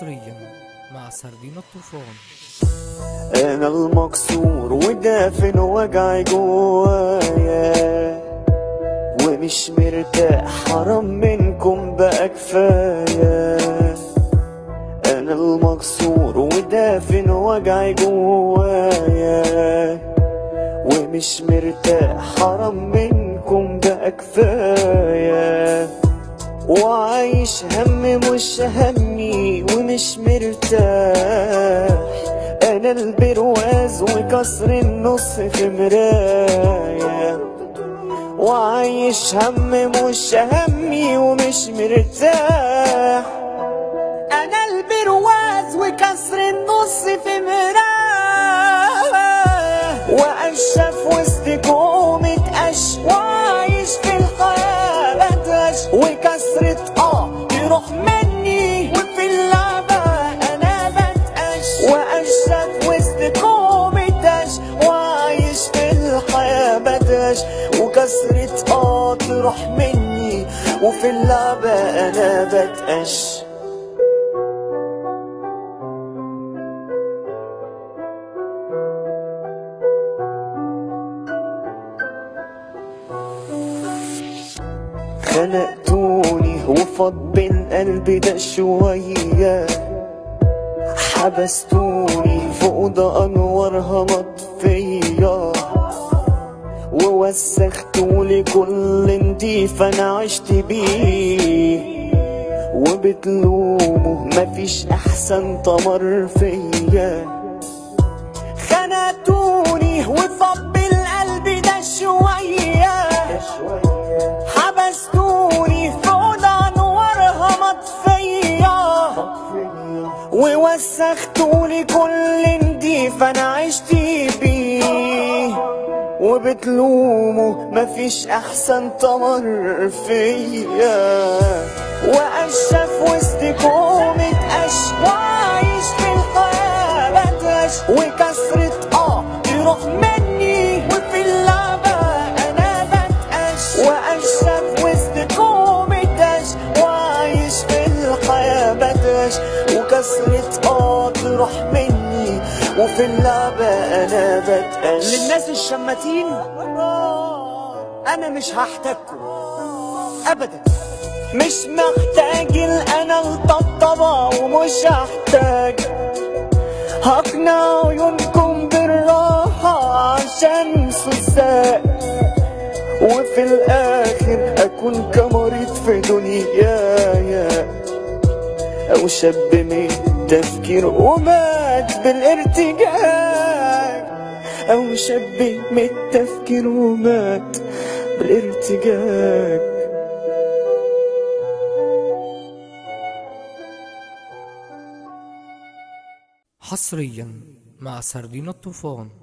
حصريا مع سردين الطوفان انا المكسور ودافن وجعي جوايا ومش مرتاح حرام منكم بقى كفايه انا المكسور ودافن وجعي جوايا ومش مرتاح حرام منكم بقى كفايه وعايش هم مش همي ومش مرتاح انا البرواز وكسر النص في مراية وعايش هم مش همي ومش مرتاح انا البرواز وكسر النص في مراية واشف وسط كومة قش وعايش في الحياة بدش وكسرة اه تروح مني وفي اللعبة انا بتقش واشف وسط كومة دش وعايش في الحياة بدش وكسرة اه تروح مني وفي اللعبة انا بتقش خنقتوني وفض بين قلبي ده شوية حبستوني في أوضة أنوارها مطفية ووسختولي كل نضيف أنا عشت بيه وبتلومه مفيش أحسن تمر فيا خنقتوني وفض بالقلب ده شوية حبستوني في أوضة أنوارها مطفية ووسختولي كل نضيف أنا عشت بيه وبتلومه مفيش أحسن تمر فيا وأشف وسط كومة قش وعايش في الحياة بدش وكسرة اه تروح مني وفي اللعبة أنا بتقش وأشف وسط كومة قش وعايش في الحياة بدش وكسرة اه تروح مني وفي اللعبة أنا بتقش للناس الشماتين انا مش هحتاجكم ابدا مش محتاج انا الطبطبة ومش هحتاج هقنع عيونكم بالراحة عشان سوساء وفي الاخر اكون كمريض في دنيايا او شاب من التفكير ومات بالارتجاج او شاب من التفكير ومات بالارتجاج حصريا مع سردين الطوفان